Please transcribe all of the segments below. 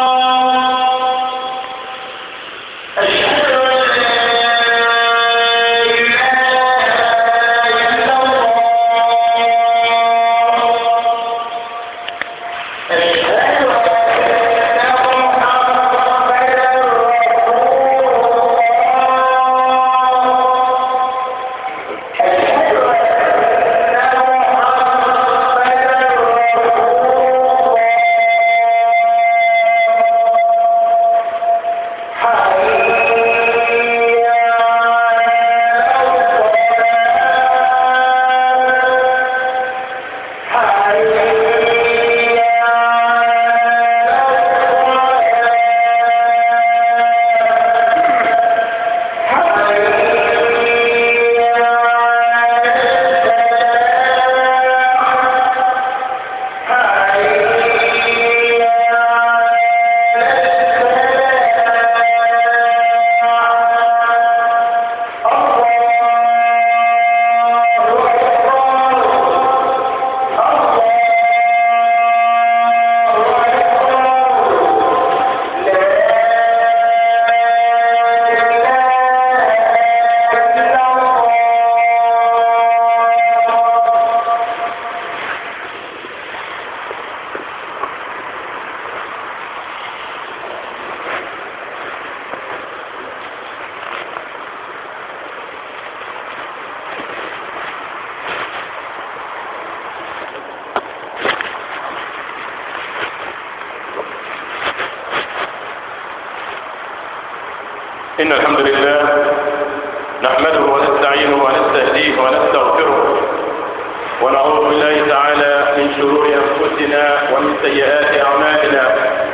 إن الحمد لله نحمده ونستعينه ونستهديه ونستغفره ونعوذ بالله تعالى من شرور أنفسنا ومن سيئات أعمالنا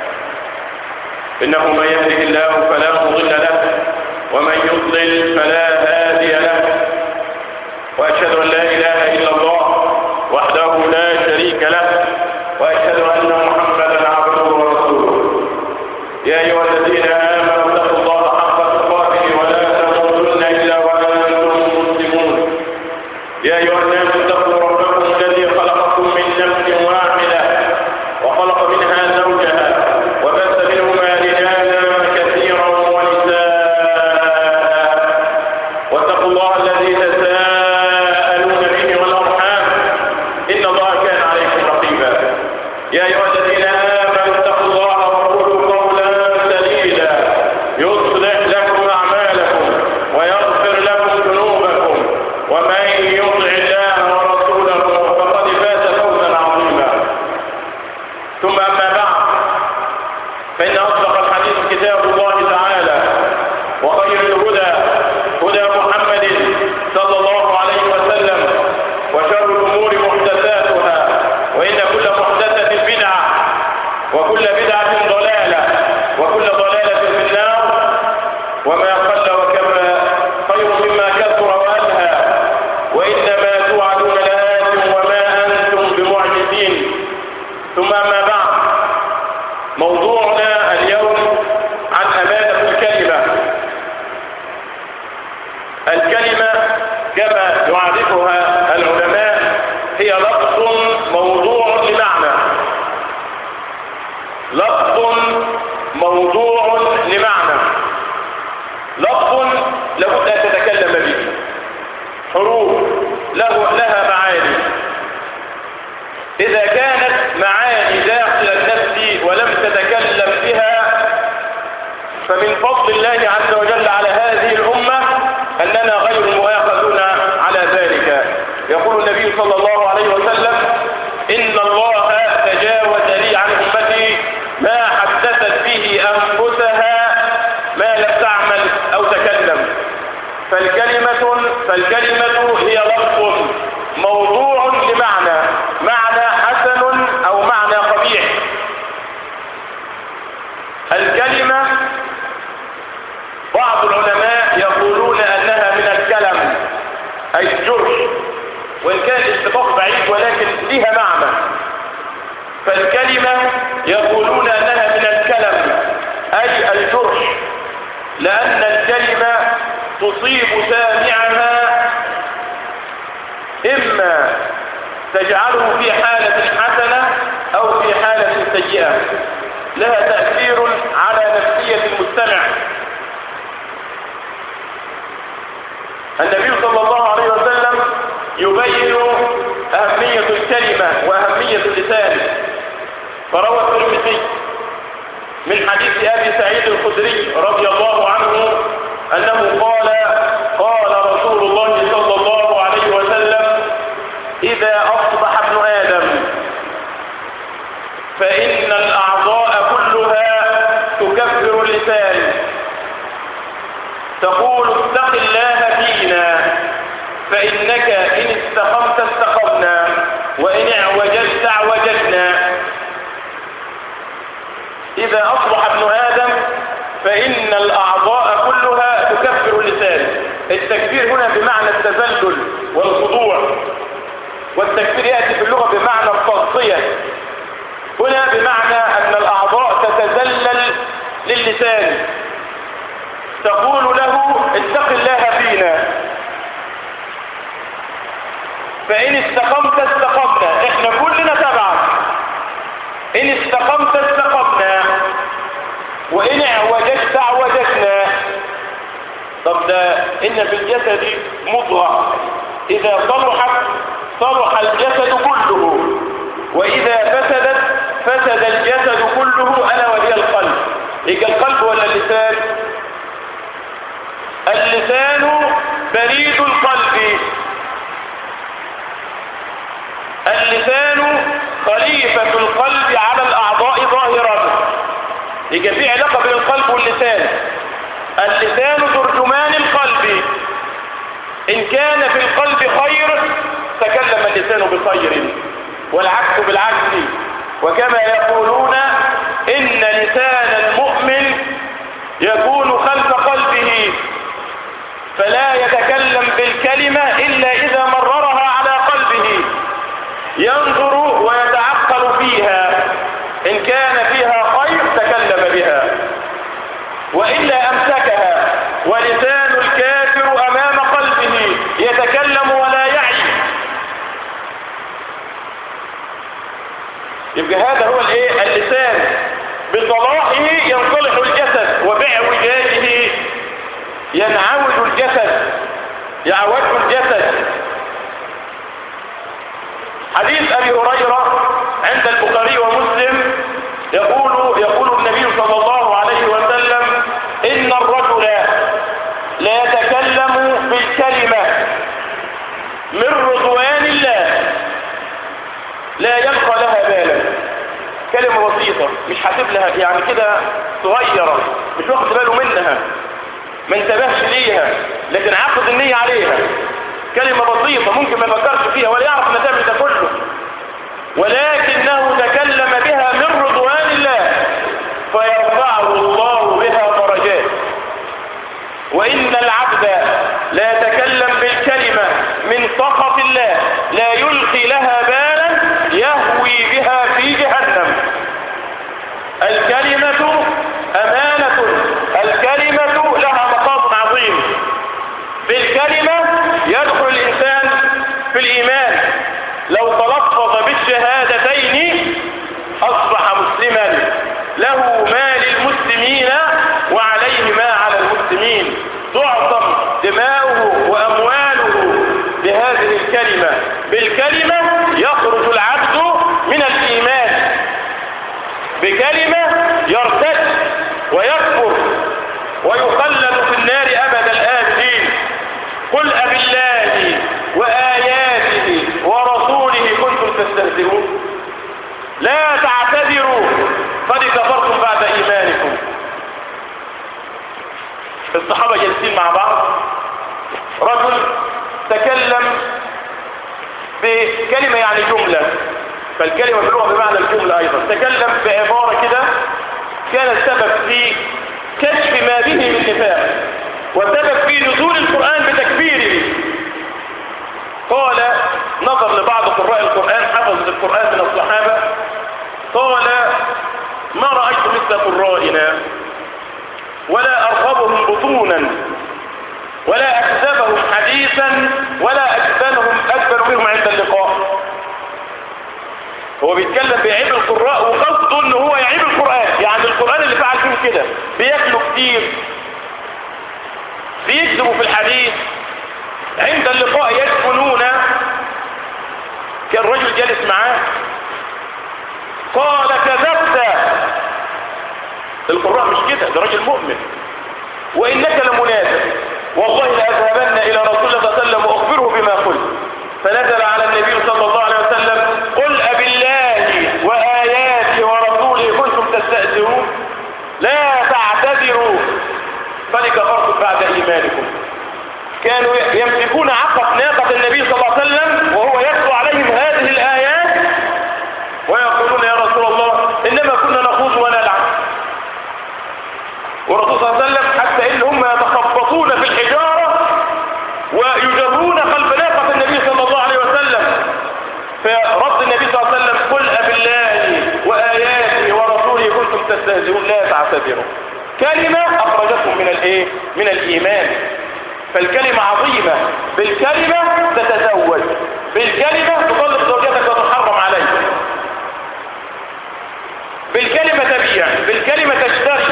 إنه من يهده الله فلا مضل له ومن يضلل فلا هادي له وأشهد أن لا إله إلا الله وحده لا شريك له وأشهد أن محمدا عبده ورسوله يا أيها الذين آمنوا اتقوا الله حق تقاته ولا تموتن إلا وأنتم مسلمون يا أيها الناس اتقوا ربكم الذي خلقكم من نفس واحدة وخلق منها زوجها وبث منهما رجالا كثيرا ونساء واتقوا الله الذي تساءلون به والأرحام إن الله كان عليكم رقيبا يا أيها الذين آمنوا اتقوا الله وقولوا قولا سديدا يصلح لكم أعمالكم ويغفر لكم ذنوبكم ومن يطع الله ورسوله فقد فاز فوزا عظيما ثم أما بعد فإن أصدق الحديث كتاب الله تعالى وخير الهدى هدى محمد صلى الله عليه وسلم وشر الأمور محدثاتها وإن كل محدثة بدعة وكل بدعة ضلالة وكل ضلالة في النار وما قل وكفى خير مما كثر وألهى وإنما توعدون لآت وما أنتم بمعجزين ثم أما بعد موضوعنا اليوم عن أمانة الكلمة الكلمة كما يعرفها العلماء هي لفظ موضوع لمعنى لفظ موضوع لمعنى لفظ لابد أن تتكلم به حروف له لها معاني إذا كانت معاني داخل النفس ولم تتكلم بها فمن فضل الله عز وجل على هذه الأمة أننا غير مؤاخذون على ذلك يقول النبي صلى الله عليه وسلم إن الله تجاوز لي عن أمتي ما حدثت به أنفسها ما لم تعمل أو تكلم فالكلمة فالكلمة هي لفظ موضوع لمعنى معنى حسن أو معنى قبيح الكلمة بعض العلماء يقولون أنها من الكلم أي الجرح وإن كان الاتفاق بعيد ولكن لها معنى فالكلمة يقولون أنها من الكلم أي الجرح لأن الكلمة تصيب سامعها إما تجعله في حالة حسنة أو في حالة سيئة لها تأثير على نفسية المستمع النبي صلى الله عليه وسلم يبين أهمية الكلمة وأهمية اللسان فروى الترمذي من حديث أبي سعيد الخدري رضي الله عنه أنه قال قال رسول الله صلى الله عليه وسلم إذا أصبح ابن آدم فإن الأعضاء كلها تكفر اللسان تقول اتق الله فينا فإنك إن استقمت استقمنا وإن اعوجلت اعوجلنا إذا أصبح ابن آدم فإن الأعضاء كلها تكفر اللسان التكفير هنا بمعنى التذلل والخضوع والتكفير يأتي في اللغة بمعنى التصفية هنا بمعنى أن الأعضاء تتذلل للسان تقول له اتق الله فينا فإن استقمت استقمنا احنا كلنا تبعك إن استقمت استقمنا وإن اعوججت اعوججنا طب ده إن في الجسد مضغة إذا صلحت صلح الجسد كله وإذا فسدت فسد الجسد كله ألا وهي القلب يبقى القلب ولا اللسان اللسان بريد القلب اللسان خليفة القلب على الأعضاء ظاهرا يبقى في علاقة بين القلب واللسان اللسان ترجمان القلب إن كان في القلب خير تكلم اللسان بخير والعكس بالعكس وكما يقولون إن لسان المؤمن يكون خلف قلبه فلا يتكلم بالكلمة إلا إذا مررها على قلبه ينظر ويتعقل فيها إن كان فيها خير تكلم بها وإلا أمسكها ولسان الكافر أمام قلبه يتكلم ولا يعي يبقى هذا هو الايه اللسان بصلاحه ينصلح الجسد وباعوجاجه ينعوج الجسد يعوج الجسد حديث ابي هريره عند البخاري ومسلم يقول يقول النبي صلى الله عليه وسلم ان الرجل لا يتكلم بالكلمه من رضوان الله لا يلقى لها بالا كلمة بسيطة مش حاسب لها يعني كده صغيرة مش واخد باله منها ما انتبهش ليها لكن عقد النية عليها كلمة بسيطة ممكن ما يفكرش فيها ولا يعرف نتائج ده كله ولكنه تكلم بها من رضوان الله فيرفعه الله بها درجات وإن العبد لا يتكلم بالكلمة من سخط الله لا يلقي لها بالا يهوي بها في جهنم الكلمة أمانة الكلمة لها مقام عظيم بالكلمة يدخل الإنسان في الإيمان لو تلفظ بالشهادتين أصبح مسلما له ما للمسلمين وعليه ما على المسلمين تعظم دماؤه وأمواله بهذه الكلمة بالكلمة يخرج العبد من الإيمان بكلمة يرتد ويكفر ويخلد في النار أبد الآبدين قل أبالله وآياته ورسوله كنتم تستهزئون لا تعتذروا قد كفرتم بعد إيمانكم الصحابة جالسين مع بعض رجل تكلم بكلمة يعني جملة فالكلمة في اللغة بمعنى الجملة أيضا تكلم بعبارة كده كان السبب في كشف ما به من نفاق والسبب في نزول القرآن بتكفيره قال نظر لبعض قراء القرآن حفظ القرآن من الصحابة قال ما رأيت مثل قرائنا ولا أرغبهم بطونا ولا أكذبهم حديثا ولا أكذبهم أكبر منهم عند اللقاء هو بيتكلم بعيب القراء وقصد قصده ان هو يعيب القرآن يعني القرآن اللي فعل فيهم كده بياكلوا كتير بيكذبوا في الحديث عند اللقاء يدفنون كان رجل جالس معاه قال كذبت القراء مش كده ده راجل مؤمن وانك لمنافق والله لاذهبن الى رسول الله صلى الله عليه وسلم واخبره بما قلت فنزل على النبي صلى الله عليه وسلم قل أبالله وآياته ورسوله كنتم تستأذرون لا تعتذروا بل كفرتم بعد إيمانكم كانوا يمسكون عقب ناقة النبي صلى الله عليه وسلم وهو يتلو عليهم هذه الآيات ويقولون يا رسول الله إنما كنا نخوض ونلعب والرسول صلى الله عليه وسلم حتى إن هم يتخبطون في الحجارة ويجرون خلف ناقة النبي صلى الله عليه وسلم فرد النبي صلى الله عليه وسلم قل أبالله وآياته ورسوله كنتم تستهزئون لا تعتذروا كلمة أخرجتهم من الإيه؟ من الإيمان فالكلمة عظيمة بالكلمة تتزوج بالكلمة تطلق زوجتك وتحرم عليك بالكلمة تبيع بالكلمة تشتري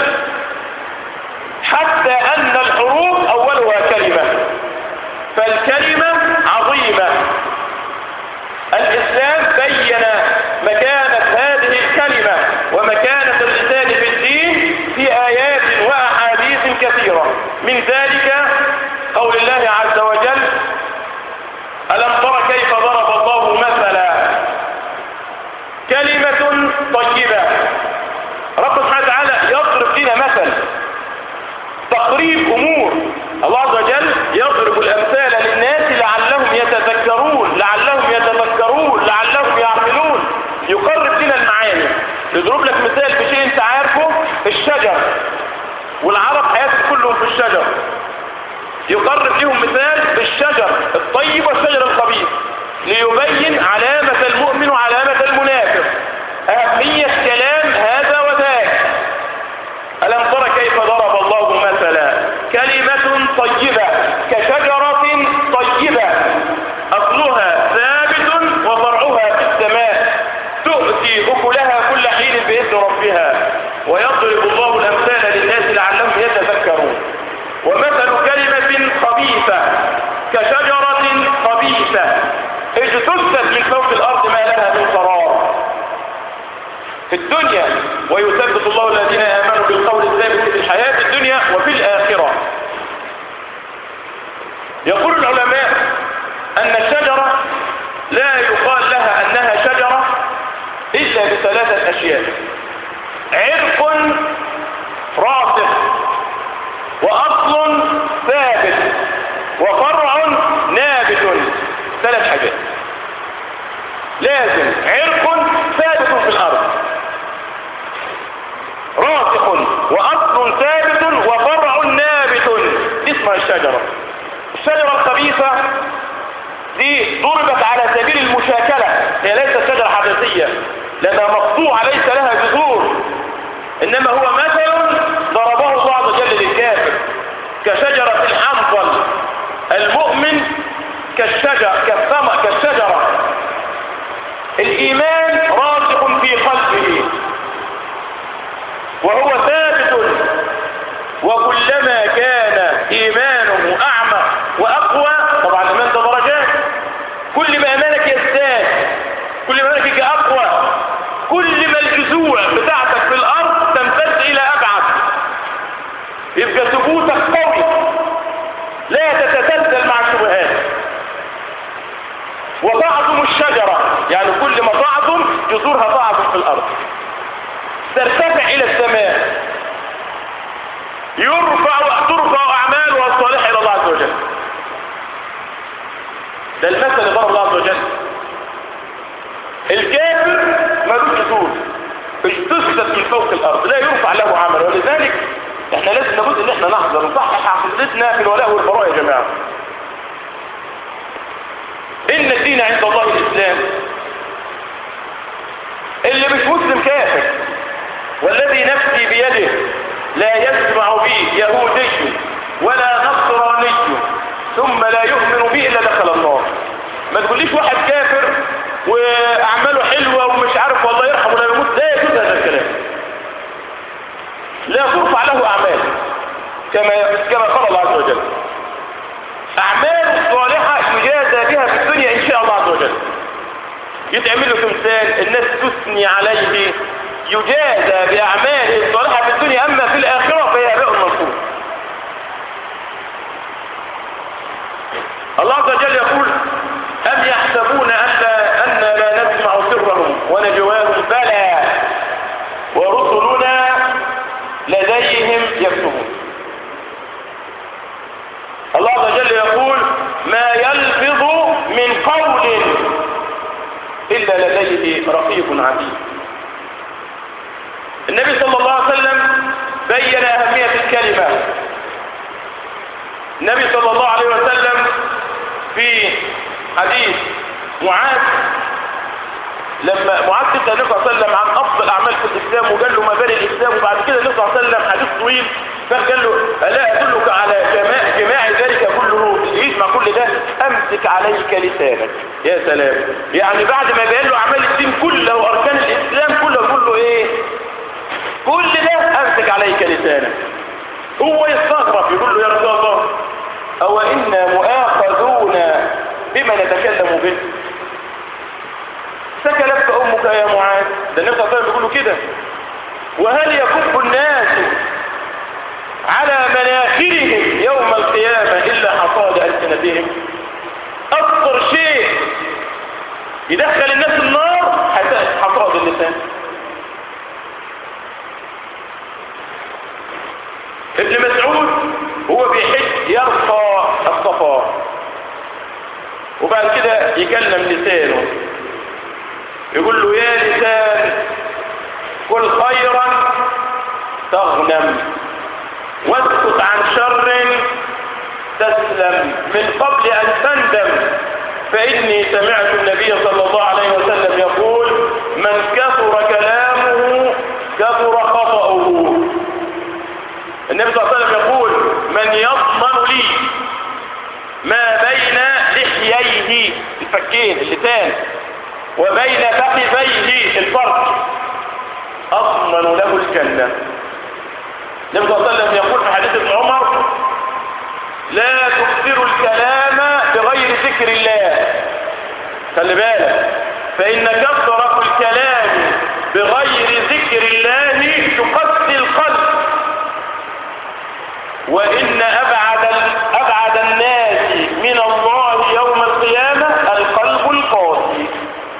حتى أن الحروف أولها كلمة فالكلمة عظيمة الإسلام بين مكانة هذه الكلمة ومكانة اللسان في الدين في آيات وأحاديث كثيرة من ذلك قول الله عز وجل ألم تر كيف ضرب الله مثلا كلمة طيبة رب سبحانه وتعالى يضرب لنا مثل تقريب أمور الله عز وجل يضرب الأمثال للناس لعلهم يتذكرون لعلهم يتذكرون لعلهم يعقلون يقرب لنا المعاني يضرب لك مثال بشيء انت عارفه الشجر والعرب حياتهم كلهم في الشجر يقرب لهم مثال بالشجر الطيب والشجر الخبيث ليبين علامة المؤمن وعلامة المنافق أهمية كلام هذا وذاك ألم تر كيف ضرب الله مثلا كلمة طيبة كشجرة طيبة أصلها ثابت وفرعها في السماء تؤتي أكلها كل حين بإذن ربها ويضرب الله الأمثال للناس لعلهم يتذكرون ومثل كلمة خبيثة كشجرة خبيثة اجتثت من فوق الأرض ما لها من قرار في الدنيا ويثبت الله الذين آمنوا بالقول الثابت في الحياة الدنيا وفي الآخرة يقول العلماء أن الشجرة لا يقال لها أنها شجرة إلا بثلاثة أشياء عرق راسخ وأصل ثابت وفرع نابت ثلاث حاجات لازم عرق ثابت في الأرض راسخ وأصل ثابت وفرع نابت اسمها الشجرة الشجرة الخبيثة دي ضربت على سبيل المشاكلة هي ليست شجرة حدثية لأنها مقطوعة ليس لها جذور إنما هو مثل ضربه الله عز وجل للكافر كشجرة الحنظل المؤمن كالشجر كالثمر كالشجرة الإيمان راسخ في قلبه وهو ثابت وكلما كان إيمانه أعمق وأقوى طبعا الإيمان ده درجات كل ما إيمانك يزداد كل ما إيمانك أقوى كل ما الجذوع بتاعتك في الأرض تمتد إلى أبعد يبقى ثبوتك قوي لا تتسلسل مع الشبهات وتعظم الشجرة يعني كل ما تعظم جذورها تعظم في الأرض ترتفع إلى السماء يرفع ترفع أعمالها الصالحة إلى الله عز وجل ده المثل اللي ضرب الله عز وجل الكافر ملوش جذور اجتثت من فوق الأرض لا يرفع له عمل ولذلك احنا لازم لابد ان احنا نحذر نصحح عقيدتنا في الولاء والبراء يا جماعه ان الدين عند الله الاسلام اللي مش مسلم كافر والذي نفسي بيده لا يسمع بي يهودي ولا نصراني ثم لا يؤمن بي الا دخل النار ما تقوليش واحد كافر واعماله حلوه ومش عارف والله يرحم ولا يموت لا يجوز هذا الكلام لا ترفع له اعمال كما كما قال الله عز وجل اعمال صالحة يجازى بها في الدنيا ان شاء الله عز وجل يتعمل له تمثال الناس تثني عليه يجازى باعماله الصالحة في الدنيا اما في الاخرة فهي اباء منصور الله عز وجل يقول أم يحسبون أن أن لا نسمع سرهم ونجواهم بلى ورسلنا لديهم يكتبون الله عز وجل يقول ما يلفظ من قول إلا لديه رقيب عتيد النبي صلى الله عليه وسلم بين أهمية الكلمة النبي صلى الله عليه وسلم في حديث معاذ لما معاذ سأل النبي صلى الله عليه وسلم عن أفضل أعمال في الإسلام وقال له مباني الإسلام وبعد كده النبي صلى الله عليه وسلم حديث طويل فقال له ألا أدلك على جماع, جماع ذلك كله اللي يجمع كل ده أمسك عليك لسانك يا سلام يعني بعد ما بيان له أعمال الدين كله وأركان الإسلام كله كله إيه كل ده أمسك عليك لسانك هو يستغرب يقول له يا رسول الله أو إنا مؤاخذون بما نتكلم به سكلتك أمك يا معاذ ده النبي صلى الله عليه وسلم بيقول له كده وهل يكب الناس على مناخرهم يوم القيامة إلا حصاد ألسنتهم أكثر شيء يدخل الناس النار حصاد اللسان ابن مسعود هو بيحج يرفع الصفا وبعد كده يكلم لسانه يقول له يا لسان كل خيرا تغنم واسكت عن شر تسلم من قبل ان تندم فاني سمعت النبي صلى الله عليه وسلم يقول من كثر كلامه كثر خطأه النبي صلى الله عليه وسلم يقول من يضمن لي ما بين لحييه الفكين اللسان وبين فخذيه الفرج أضمن له الجنة النبي صلى الله عليه وسلم يقول في حديث ابن عمر لا تكثروا الكلام بغير ذكر الله خلي بالك فإن كثرة الكلام بغير ذكر الله تقسي القلب وإن أبعد, أبعد الناس من الله يوم القيامة القلب القاسي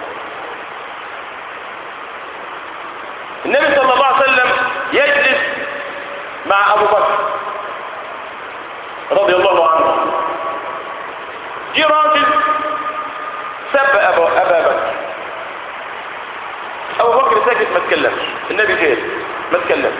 النبي صلى الله عليه وسلم يجلس مع أبو بكر رضي الله عنه جي راجل سب أبا, أبا بكر أبو بكر ساكت ما تكلمش النبي جاي ما تكلمش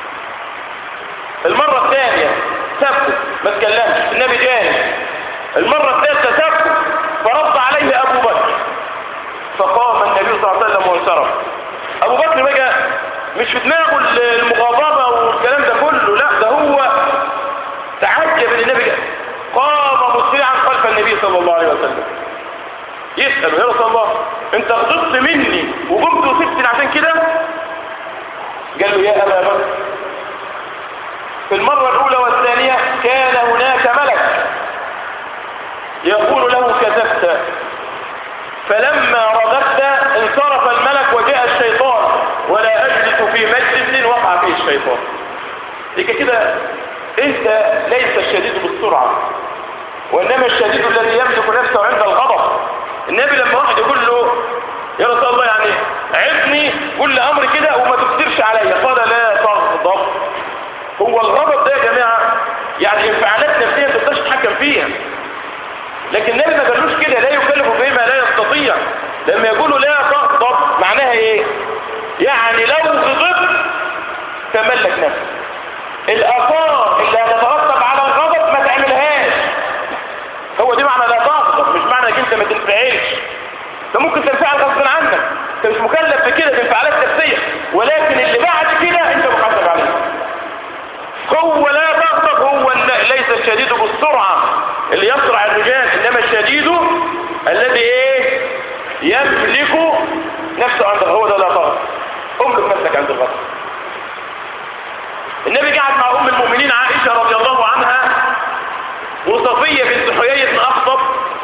المرة الثانية سبه ما تكلمش النبي جاي المرة الثالثة سبه فرد عليه أبو بكر فقام النبي صلى الله عليه وسلم وانصرف أبو بكر بقى مش في دماغه المغاضبة والكلام ده كله لا ده هو تعجب ان النبي قام مسرعا خلف النبي صلى الله عليه وسلم يسأل يا رسول الله انت غضبت مني وقمت وسبتني عشان كده قال له يا أبا بكر في المرة الأولى والثانية كان هناك ملك يقول له كذبت فلما رددت انصرف الملك وجاء الشيطان ولا أجلس في مجلس وقع فيه الشيطان لك كده انت ليس الشديد بالسرعة وإنما الشديد الذي يملك نفسه عند الغضب النبي لما واحد يقول له يا رسول الله يعني عظني كل أمر كده وما تكثرش عليا قال لا تغضب هو الغضب ده يا جماعة يعني انفعالات نفسية ما تقدرش تتحكم فيها لكن النبي ما قالوش كده لا يكلف بما لا يستطيع لما يقولوا لا تغضب معناها ايه يعني لو غضبت تملك نفسك الاثار اللي هتترتب على الغضب ما تعملهاش هو دي معنى لا تغضب مش معنى انك انت ما تنفعلش انت ممكن تنفعل غصب عنك انت مش مكلف بكده بانفعالات نفسيه ولكن اللي بعد كده انت محاسب عليه هو لا تغضب هو ليس الشديد بالسرعه اللي يسرع الرجال انما الشديد الذي ايه يملك نفسه عند هو ده لا تغضب املك نفسك عند الغضب النبي قعد مع ام المؤمنين عائشة رضي الله عنها وصفية بنت حيي بن اخطب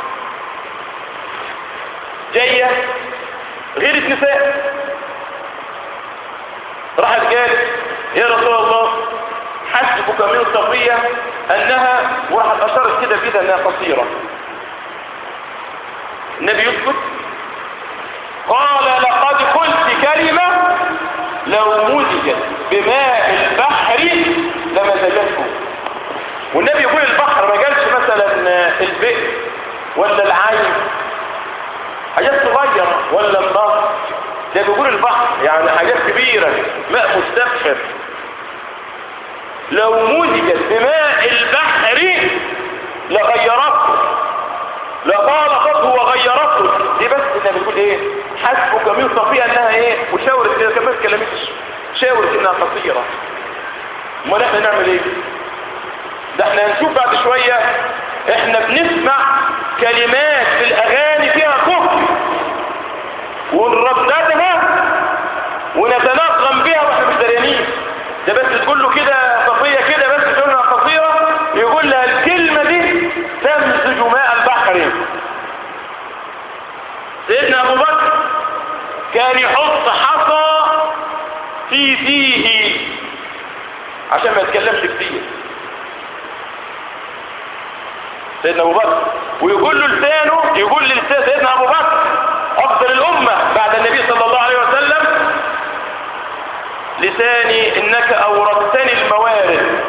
جاية غير النساء راحت قالت يا رسول الله حسبك من صفية انها وراحت اشارت كده كده انها قصيرة النبي يسكت قال لقد قلت كلمة لو مزجت بماء البحر لمزجته والنبي يقول البحر ما قالش مثلا البئر ولا العين حاجات صغيرة ولا النهر ده بيقول البحر يعني حاجات كبيرة ماء مستبحر لو مزجت بماء البحر لغيرته لخالطته وغيرته دي بس انها بتقول ايه حسبك من صفية انها ايه وشاورت كده كمان كلمتش شاورت انها قصيرة امال احنا نعمل ايه ده احنا هنشوف بعد شوية احنا بنسمع كلمات في الاغاني فيها كفر ونرددها ونتناقم بها واحنا مش دريانين ده بس تقول له كده صفية كده بس تقول لها قصيرة يقول لها الكلمة دي تمزج ماء البحر سيدنا ابو بكر كان يحط حصى في فيه عشان ما يتكلمش كتير سيدنا ابو بكر ويقول له لسانه يقول للسان سيدنا ابو بكر افضل الامه بعد النبي صلى الله عليه وسلم لساني انك اوردتني الموارد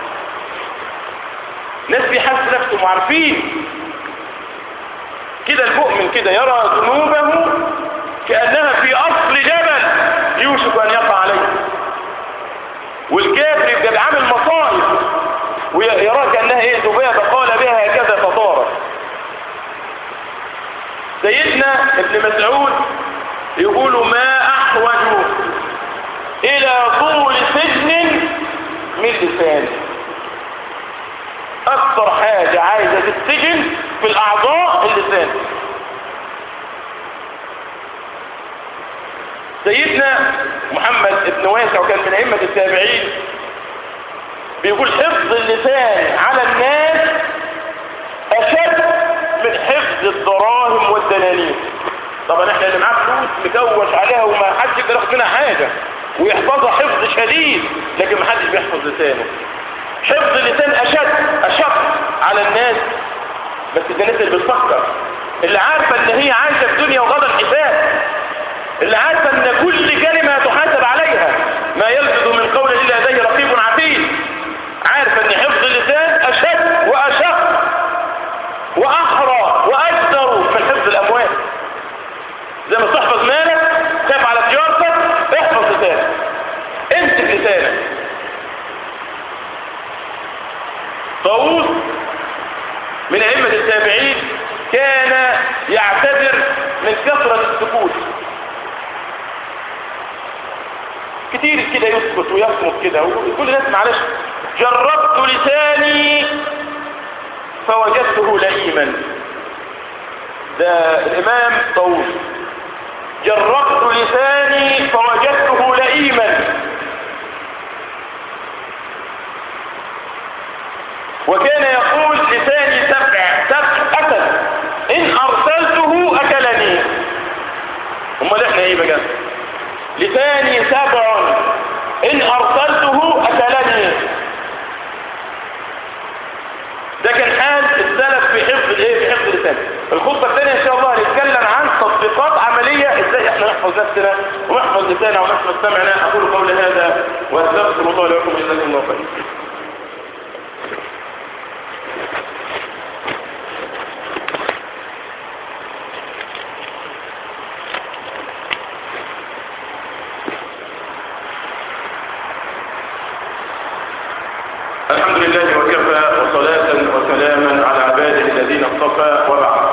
ناس بيحس نفسهم عارفين كده المؤمن كده يرى ذنوبه كأنها في أصل جبل يوشك أن يقع عليه والكافر يبقى بيعمل مصائب ويرى كأنها ايه ذبابة قال بها هكذا فطارت سيدنا ابن مسعود يقول ما أحوج إلى طول سجن من لسانه اكثر حاجة عايزة تتسجن في الاعضاء اللسان سيدنا محمد ابن واسع وكان من ائمة التابعين بيقول حفظ اللسان على الناس اشد من حفظ الدراهم والدنانير طبعا احنا اللي معاه فلوس مكوش عليها وما حدش يقدر ياخد منها حاجة ويحفظها حفظ شديد لكن ما حدش بيحفظ لسانه حفظ اللسان اشد اشق على الناس بس ده الناس اللي بتفكر اللي عارفه ان هي عايشه في دنيا وغدا الحساب اللي عارفه ان كل كلمه تحاسب عليها ما يلفظ من قول الا لديه رقيب عتيد عارفه ان حفظ اللسان اشد واشق واحرى واجدر من حفظ الاموال زي ما تحفظ مالك خاف على تجارتك احفظ لسانك امسك لسانك طاووس من أئمة التابعين كان يعتذر من كثرة السكوت كتير كده يسكت ويصمت كده ويقول الناس معلش جربت لساني فوجدته لئيما ده الإمام طاووس جربت لساني فوجدته لئيما وكان يقول لساني سبع سبع أسد إن أرسلته أكلني امال احنا ايه بقى لساني سبع إن أرسلته أكلني ده كان حال السلف في حفظ الايه في حفظ اللسان الخطبه الثانيه ان شاء الله هنتكلم عن تطبيقات عمليه ازاي احنا نحفظ نفسنا ونحفظ لساننا ونحفظ سمعنا اقول قولي هذا واستغفر الله لكم جزاكم الله خيرا الحمد لله وكفى وصلاة وسلاما على عباده الذين اصطفى وبعد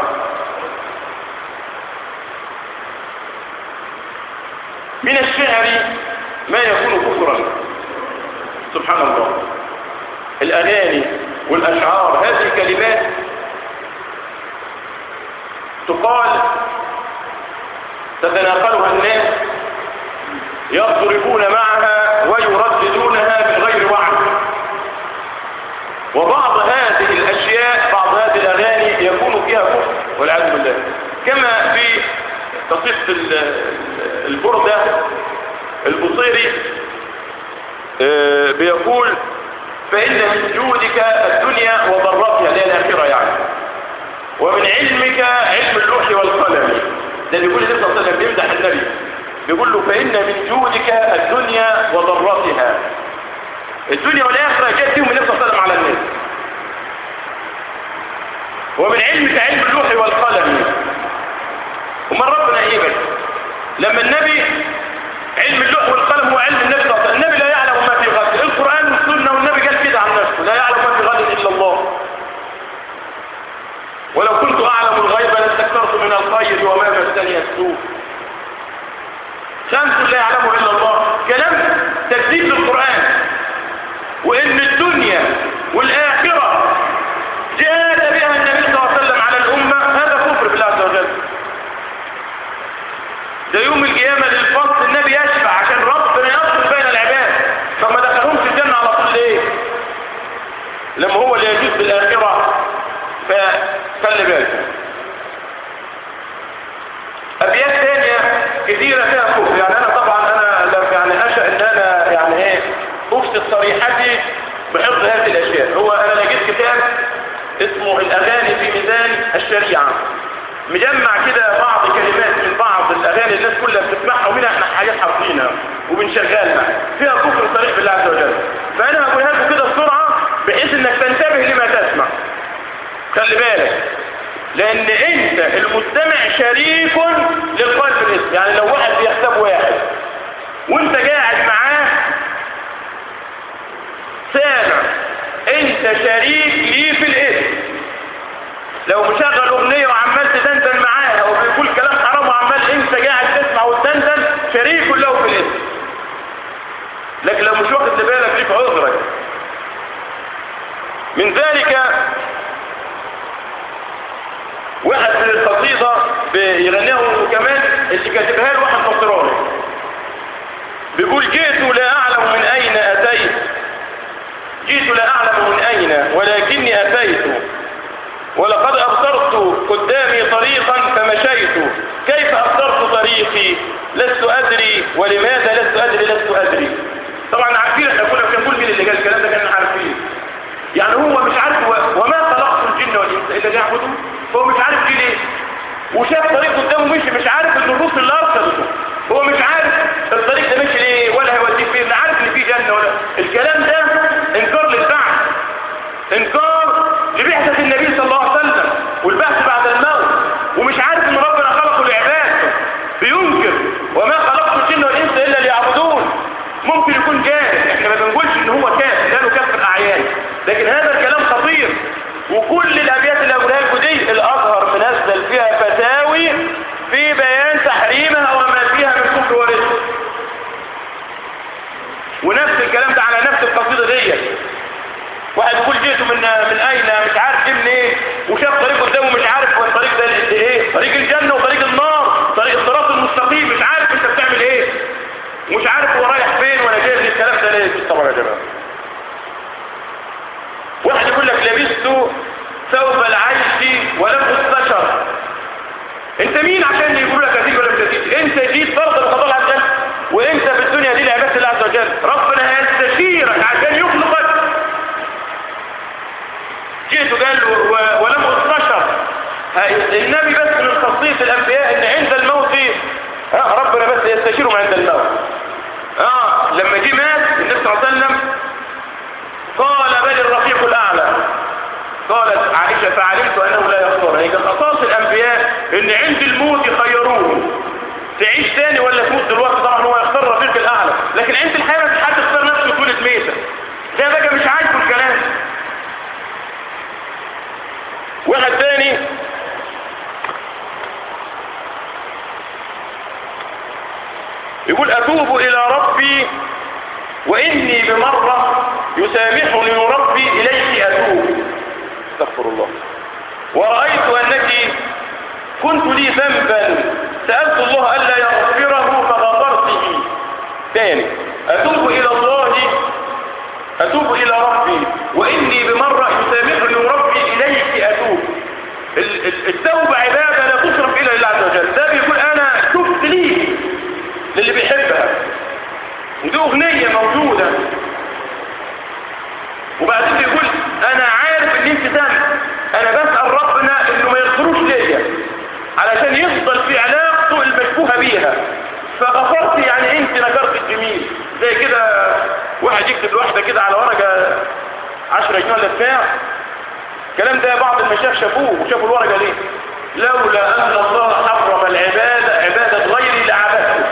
من الشعر ما يكون كفرا سبحان الله الأغاني والأشعار هذه كلمات تقال تتناقلها الناس يضربون معها ويرددونها من غير قصيدة البردة البصيري بيقول فإن من جودك الدنيا وضرتها اللي هي الآخرة يعني ومن علمك علم اللوح والقلم ده بيقول النبي صلى الله عليه وسلم بيمدح النبي بيقول له فإن من جودك الدنيا وضرتها الدنيا والآخرة جاءت فيهم النبي صلى الله عليه وسلم على الناس ومن علمك علم اللوح والقلم ومن ربنا ايه بس لما النبي علم اللوح والقلم هو علم النبي صلى الله عليه وسلم النبي لا يعلم ما في غد القرآن والسنة والنبي قال كده عن نفسه لا يعلم ما في غد إلا الله ولو كنت أعلم الغيب لاستكثرت من الخير وما مسني السوء خمس لا يعلمه إلا الله كلام تكذيب للقرآن وإن الدنيا والآخرة جاءت بها النبي صلى الله عليه وسلم على الأمة هذا كفر بالله عز وجل ده يوم القيامة للفصل النبي يشفع عشان ربنا يفصل بين العباد فما دخلهمش الجنة على طول ليه لما هو اللي يجوز بالآخرة فخلي بالك أبيات ثانية كثيرة فيها كفر يعني أنا طبعا أنا لم يعني أشأ إن أنا يعني إيه أفسد صريحتي بحفظ هذه الأشياء هو أنا لقيت كتاب اسمه الأغاني في ميزان الشريعة مجمع كده بعض كلمات من بعض الأغاني الناس كلها بتسمعها ومنها احنا حاجات حافظينها وبنشغلها فيها كفر صريح بالله عز وجل فأنا هقولها لكم كده بسرعة بحيث انك تنتبه لما تسمع خلي بالك لان انت المستمع شريك للقلب الاسم يعني لو واحد بيحسب واحد وانت قاعد معاه سامع انت شريك ليه في الاسم لو مشغل اغنية وعمال تدندن معاها وبيقول كلام حرام وعمال انت قاعد تسمع وتدندن شريك له في الاسم لكن لو مش واخد بالك ليك عذرك من ذلك واحد من القصيدة بيغنيها كمان اللي كاتبها له واحد نصراني بيقول جئت لا أعلم من أين أتيت جئت لا أعلم من أين ولكني أتيت ولقد أبصرت قدامي طريقا فمشيت كيف أبصرت طريقي لست أدري ولماذا لست أدري لست أدري طبعا عارفين احنا كنا بنقول مين اللي قال الكلام ده كنا عارفين يعني هو مش عارف هو وما خلقت الجن والانس الا ليعبدون فهو مش عارف ليه ليه وشاف طريق قدامه مشي مش عارف ان الرسل اللي ارسلته هو مش عارف الطريق ده مشي ليه ولا هيوديه فين لا عارف ان في جنه ولا الكلام ده انكار للبعث انكار لبعثه النبي صلى الله عليه وسلم والبعث بعد الموت ومش عارف ان ربنا خلقه لعباده بينكر وما خلقت الجن والانس الا ليعبدون ممكن يكون جاهل احنا ما بنقولش ان هو كافر ده له كافر اعيان لكن هذا الكلام خطير وكل الابيات اللي اقولها لكم دي الازهر منزل فيها فتاوي في بيان تحريمها وما فيها من كفر ورزق ونفس الكلام ده على نفس القصيده دي واحد يقول جئت من من اين مش عارف جه منين إيه وشاف طريق قدامه مش عارف هو الطريق ده ايه طريق الجنه وطريق النار طريق الصراط المستقيم مش عارف انت بتعمل ايه ومش عارف هو رايح فين ولا جاي من الكلام ده ليه طبعا يا جماعه واحد يقول لك لبست ثوب العيش ولم استشر انت مين عشان يقول لك هتيجي ولا مش هتيجي انت جيت فرض القضاء عز وجل وانت في الدنيا دي لعبات الله عز وجل ربنا هيستشيرك عشان يخلقك جئت قال ولم استشر النبي بس من خاصيه الانبياء ان عند الموت اه ربنا بس يستشيرهم عند الموت اه لما جه مات النبي صلى الله عليه وسلم قال بل الرفيق الاعلى قالت عائشة فعلمت انه لا يختار هي كانت اساس الانبياء ان عند الموت يخيروه تعيش تاني ولا تموت دلوقتي طبعا هو يختار الرفيق الاعلى لكن عند الحياة مفيش حد يختار نفسه يتولد ميتة ده بقى مش عاجبه الكلام واحد تاني يقول أتوب إلى ربي وإني بمرة يسامحني ربي إليك أتوب استغفر الله ورأيت أنك كنت لي ذنبا سألت الله ألا يغفره فغفرته ثاني أتوب إلى الله أتوب إلى ربي وإني بمرة يسامحني ربي إليك أتوب التوبة عبادة لا تصرف إلى الله عز وجل ده بيقول أنا تبت اللي بيحبها ودي اغنية موجودة وبعدين بيقول انا عارف ان انت ذنب انا بسأل ربنا انه ما يغفروش ليا علشان يفضل في علاقته المشبوهة بيها فغفرت يعني انت نكرت الجميل زي كده واحد يكتب لوحده كده على ورقة 10 جنيه ولا بتاع الكلام ده بعض المشايخ شافوه وشافوا الورقة ليه لولا ان الله حرم العبادة عبادة غيري لعبدته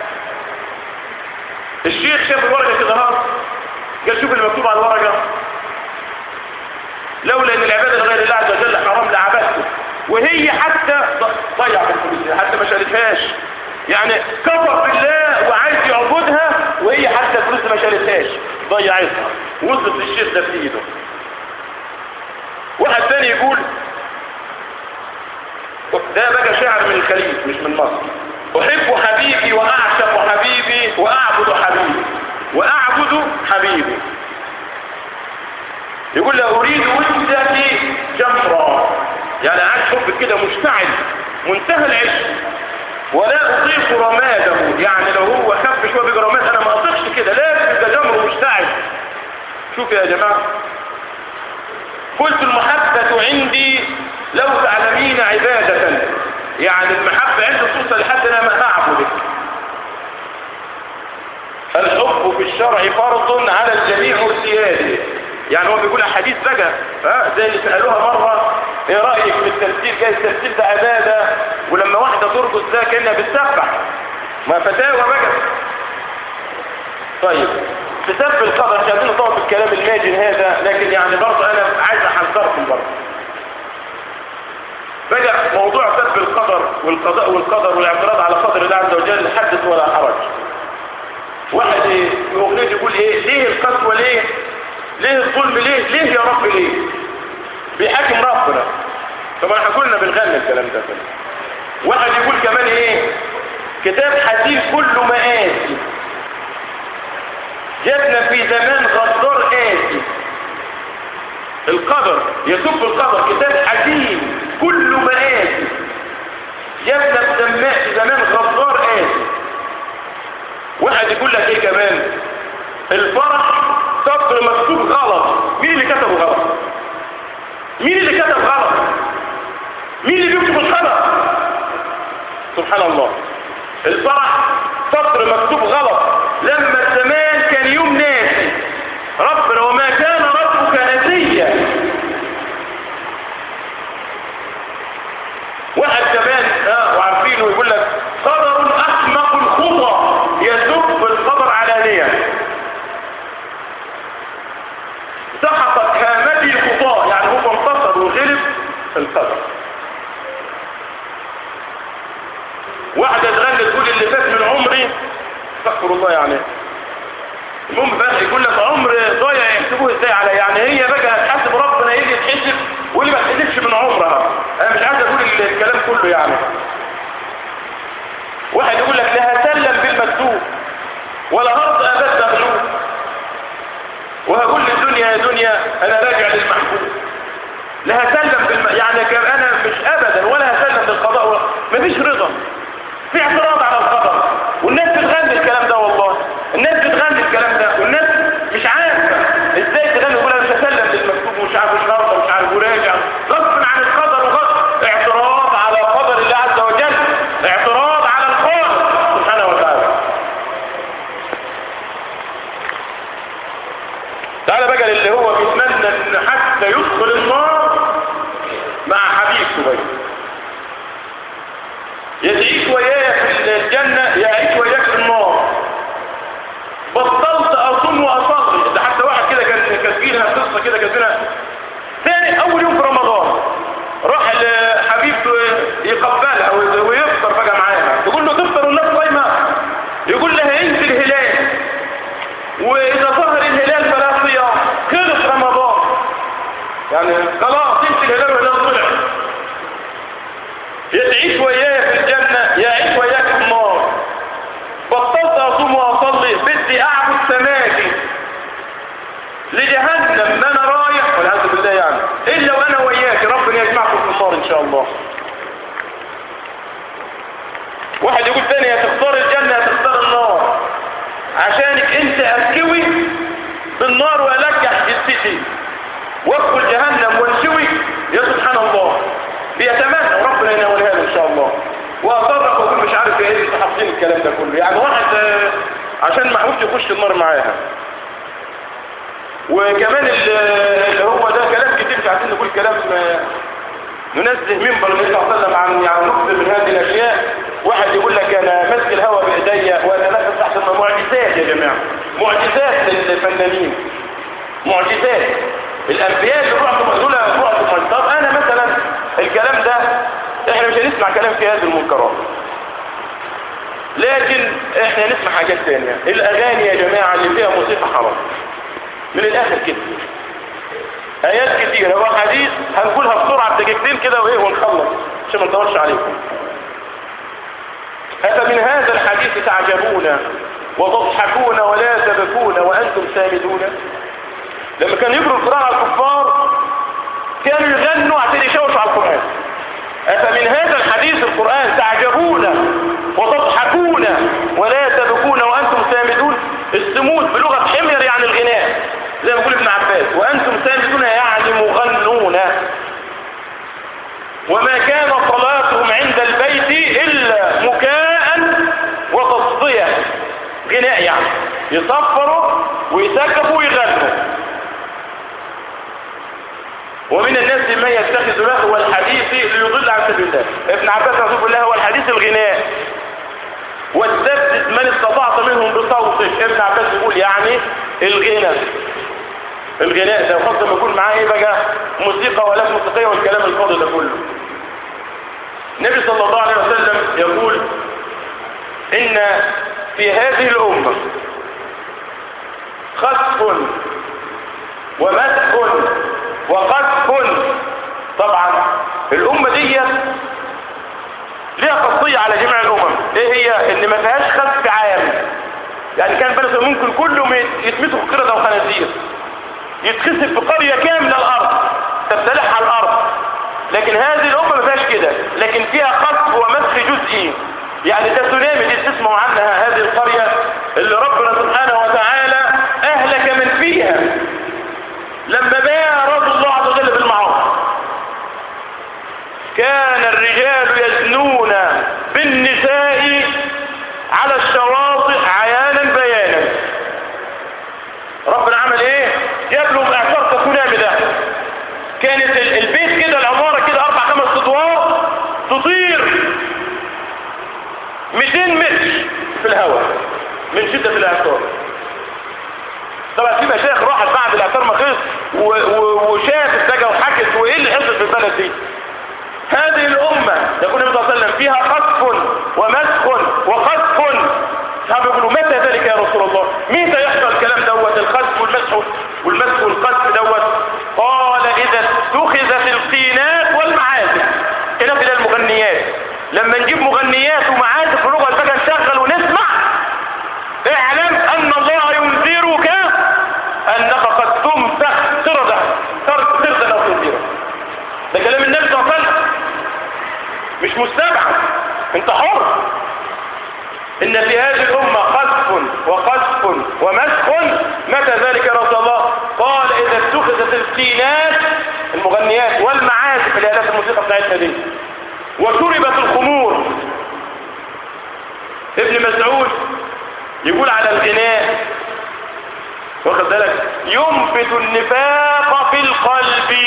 الشيخ شاف الورقة كده ها قال شوف المكتوب على الورقة لولا ان العبادة لغير الله عز وجل حرام لعبدته وهي حتى ضيع بالفلوس حتى ما شالتهاش يعني كفر بالله وعايز يعبدها وهي حتى الفلوس ما شالتهاش ضيعتها وصلت للشيخ ده في ايده واحد ثاني يقول ده بقى شاعر من الخليج مش من مصر احب حبيبي واعشق حبيبي واعبد حبيبي واعبد حبيبي يقول له اريد ودتي جمرة يعني عايز حب كده مشتعل منتهى العشق ولا اطيق رماده يعني لو هو خف شويه بجرامات انا ما اطيقش كده لازم يبقى جمر مشتعل شوف يا جماعه قلت المحبة عندي لو تعلمين عبادة يعني المحبة عندي توصل لحد انا ما اعبدك الحب في الشرع فرض على الجميع ارتياده يعني هو بيقول حديث بقى ها زي اللي سألوها مرة ايه رأيك في التمثيل جاي التمثيل ده عبادة ولما واحدة ترقص ده كأنها بتسبح ما فتاوى بقى طيب بسبب القدر مش عايزين نطول في الكلام الماجن هذا لكن يعني برضه انا عايز احذركم برضه بقى موضوع سب القدر والقضاء والقدر والاعتراض على قدر الله عز وجل حدث ولا حرج واحد ايه في اغنيه يقول ايه ليه القسوه ليه ليه الظلم ليه ليه يا رب ليه بيحاكم ربنا طبعا احنا كلنا بنغني الكلام ده كله واحد يقول كمان ايه كتاب حزين كله مآسي جاتنا في زمان غدار قاسي القدر يسب القدر كتاب حزين كله مآسي جاتنا في زمان في زمان غدار قاسي واحد يقول لك ايه كمان الفرح سطر مكتوب غلط مين اللي كتبه غلط مين اللي كتب غلط مين اللي بيكتب الخلق سبحان الله الفرح سطر مكتوب غلط لما الزمان كان يوم ناسي ربنا وما كان ربك نسيا واحد كمان اه وعارفينه يقول لك قدر احمق الخطى يسب القدر علانية سحقت هامتي الخطى يعني هو انتصر وغلب القدر واحدة تغني تقول اللي فات من عمري استغفر الله يعني المهم بقى يقول لك عمر ضايع يحسبوه ازاي على يعني هي بقى هتحاسب ربنا ايه اللي يتحسب واللي ما تحسبش من عمرها انا مش عايز اقول الكلام كله يعني واحد يقول لك لا هسلم بالمكتوب ولا هرضى ابد مغلوب وهقول للدنيا يا دنيا انا راجع للمحبوب لا هسلم بالم... يعني كان انا مش ابدا ولا هسلم بالقضاء ولا... مفيش رضا في اعتراض على القدر والناس بتغني الكلام ده والله الناس بتغني الكلام ده والناس مش عارفه ازاي تغني يقول انا مش هسلم للمكتوب ومش عارف مش هرضى مش عارف وراجع غصب عن القدر وغصب اعتراض على قدر الله عز وجل اعتراض على الخالق سبحانه وتعالى تعالى بقى للي هو بيتمنى ان حتى يدخل النار مع حبيب كويس يدعيك ويايا في الجنة يعيش وياك في النار بطلت اصوم واصلي ده حتى واحد كده كان كاتبينها قصه كده كاتبينها ثاني اول يوم في رمضان راح لحبيبته يقبلها ويفطر بقى معاها يقول له تفطر والناس صايمه يقول لها انت الهلال واذا ظهر الهلال فلا صيام خلص رمضان يعني خلاص انت الهلال والهلال طلع يعيش ويايا في الجنة يعيش وياك في النار بطلت اصوم واصلي بدي اعبد سماكي لجهنم ما انا رايح والعياذ بالله يعني الا وانا وياك ربنا يجمعكم في النار ان شاء الله واحد يقول تاني يا تختار الجنة يا تختار النار عشانك انت استوي بالنار والجح جثتي وادخل جهنم وانشوي يا سبحان الله بيتمنى وربنا ينولها له ان شاء الله واصرخ ويقول مش عارف ايه انت حافظين الكلام ده كله يعني واحد آه، عشان ما حاولش يخش النار معاها وكمان ال- اللي هو ده كلام كتير مش عايزين نقول كلام آه، ننزه منبر النبي صلى الله عليه وسلم عن يعني نكثر من هذه الاشياء واحد يقول لك انا ماسك الهواء بايديا واتنفس تحت الماء معجزات يا جماعه معجزات للفنانين معجزات الانبياء اللي بعثوا دول بعثوا من طب انا مثلا الكلام ده احنا مش هنسمع كلام في هذه المنكرات لكن احنا نسمع حاجات ثانيه الاغاني يا جماعه اللي فيها موسيقى حرام من الاخر كده ايات كتيرة وحديث هنقولها بسرعة بدقيقتين كده وايه ونخلص عشان ما نطولش عليكم أفمن هذا الحديث تعجبون وتضحكون ولا تبكون وأنتم سامدون لما كان يقرأ القرآن على الكفار كانوا يغنوا عشان يشوشوا على القرآن أفمن هذا الحديث القرآن تعجبون وتضحكون ولا تبكون وأنتم سامدون السمود بلغة حمير يعني الغناء زي ما يقول ابن عباس وأنتم سامدون يعني مغنون وما كان صلاتهم عند البيت إلا مكاء وتصدية غناء يعني يصفروا ويسقفوا ويغنوا ومن الناس من يتخذ له الحديث ليضل عن سبيل الله ابن عباس رسول الله هو الحديث الغناء واستفزز من استطعت منهم بصوتك ابن عباس يقول يعني الغنى الغناء ده وخاصة لما يكون معاه ايه بقى موسيقى ولا موسيقية والكلام الفاضي ده كله النبي صلى الله عليه وسلم يقول ان في هذه الامة خسف ومسح وقذف طبعا الامة دي ليها خاصية على جميع الامم ايه هي ان ما فيهاش خسف عام يعني كان بلد ممكن كلهم يتمسكوا قردة وخنازير يتخسف في قرية كاملة الارض تبتلعها الارض لكن هذه الامة ما فيهاش كده لكن فيها خسف ومسح جزئي يعني ده تسونامي دي تسمعوا عنها هذه القرية اللي ربنا سبحانه وتعالى اهلك من فيها لما بارز الله عز وجل بالمعاصي كان الرجال يزنون بالنساء على الشواطئ عيانا بيانا ربنا عمل ايه جاب لهم اعصار تسونامي ده كانت ال- البيت كده العمارة كده اربع خمس ادوار تطير 200 متر في الهواء من شدة الاعصار طبعا في مشايخ راحت بعد الاعصار ما خلص و- و- وشافت بقى وحكت وايه اللي حصل في البلد دي هذه الامه يقول النبي صلى الله عليه وسلم فيها خسف ومسخ وقذف صحابه يقولوا متى ذلك يا رسول الله متى يحصل الكلام دوت الخسف والمسح والمسح والقذف دوت قال اذا اتخذت القينات والمعازف هنا كده المغنيات لما نجيب مغنيات ومعازف ونقعد بقى نشغل ونسمع اعلم ان الله ينذرك انك قد تمسح سردا سردا او تنذيرا ده كلام النبي صلى الله عليه وسلم مش مستبعد انت حر ان في هذه الامه قذف وقذف ومسخ متى ذلك يا رسول الله قال اذا اتخذت القينات المغنيات والمعازف الالات الموسيقى بتاعتنا دي وشربت الخمور ابن مسعود يقول على الغناء واخد بالك ينبت النفاق في القلب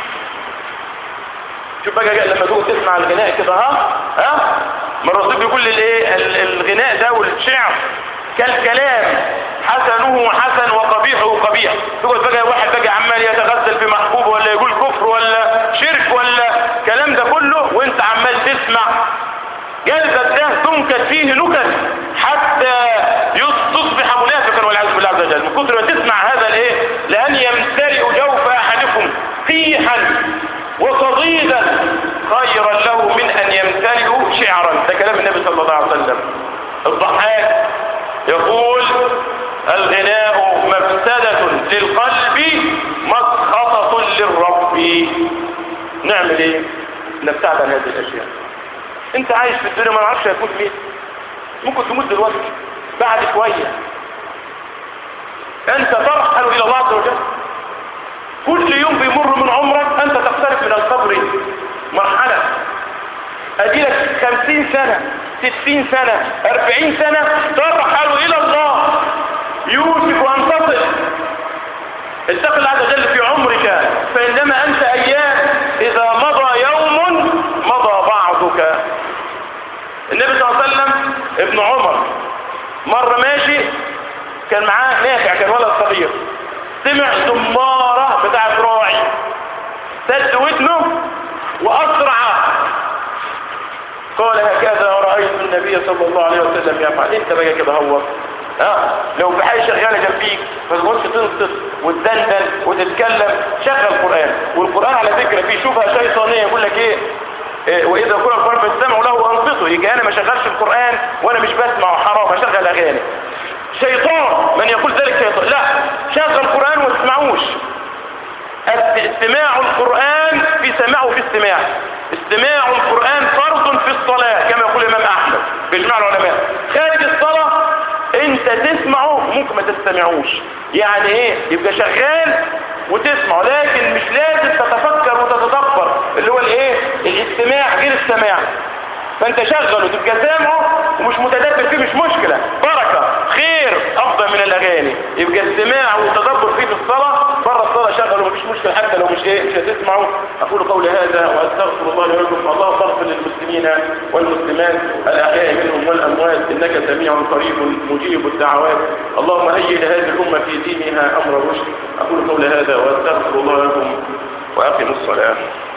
شوف بقى جاء لما تقول تسمع الغناء كده ها ها ما الرسول بيقول الايه ال- الغناء ده والشعر كالكلام حسنه حسن وقبيحه قبيح تقول بقى واحد بقى عمال يتغزل في محبوب ولا يقول كفر ولا شرك ولا الكلام ده كله وانت عمال تسمع جلدك ده تنكت فيه نكت حتى يص- تصبح منافقا والعياذ بالله عز وجل من كثر ما تسمع هذا الايه لان يمتلئ جوف احدكم قيحا وصديدا خيرا له من ان يمتلئ شعرا ده كلام النبي صلى الله عليه وسلم الضحاك يقول الغناء مفسدة للقلب مسخطة للرب نعمل ايه نبتعد عن هذه الاشياء انت عايش في الدنيا ما نعرفش هتموت مين ممكن تموت دلوقتي بعد شوية انت ترحل الى الله عز وجل كل يوم بيمر من عمرك انت تقترب من القبر مرحلة اديلك خمسين سنة ستين سنة اربعين سنة ترحل الى الله يوشك ان تصل اتق الله عز وجل في عمرك فإنما أنت أيام إذا مضى يوم مضى بعضك النبي صلى الله عليه وسلم ابن عمر مرة ماشي كان معاه نافع كان ولد صغير سمع زمارة بتاعت راعي سد ودنه وأسرع قال هكذا رأيت النبي صلى الله عليه وسلم يفعل انت بقى كده هو ها لو في حاجه شغاله جنبيك ما تقعدش تنصت وتدندن وتتكلم شغل قران والقران على فكره فيه شبهه شيطانيه يقول لك ايه إيه، واذا قرأ القرآن فاستمعوا له وانصتوا يجي انا ما شغلش القرآن وانا مش بسمع حرام اشغل اغاني شيطان من يقول ذلك شيطان لا شغل القرآن وما تسمعوش استماع القرآن في سماع وفي استماع استماع القرآن فرض في الصلاة كما يقول الإمام أحمد بإجماع العلماء خارج الصلاة انت تسمعه ممكن ما تستمعوش يعني ايه يبقى شغال وتسمع لكن مش لازم تتفكر وتتدبر اللي هو الايه الاستماع غير السماع فانت شغل وتبقى سامعه ومش متدبر فيه مش مشكلة بركة خير افضل من الاغاني يبقى السماع والتدبر فيه في الصلاة بره الصلاة شغل ومفيش مشكلة حتى لو مش ايه مش هتسمعه اقول قولي هذا واستغفر الله لي ولكم الله تغفر للمسلمين والمسلمات الاحياء منهم والاموات انك سميع قريب مجيب الدعوات اللهم هيئ لهذه الامة في دينها امر رشد اقول قولي هذا واستغفر الله لكم واقم الصلاة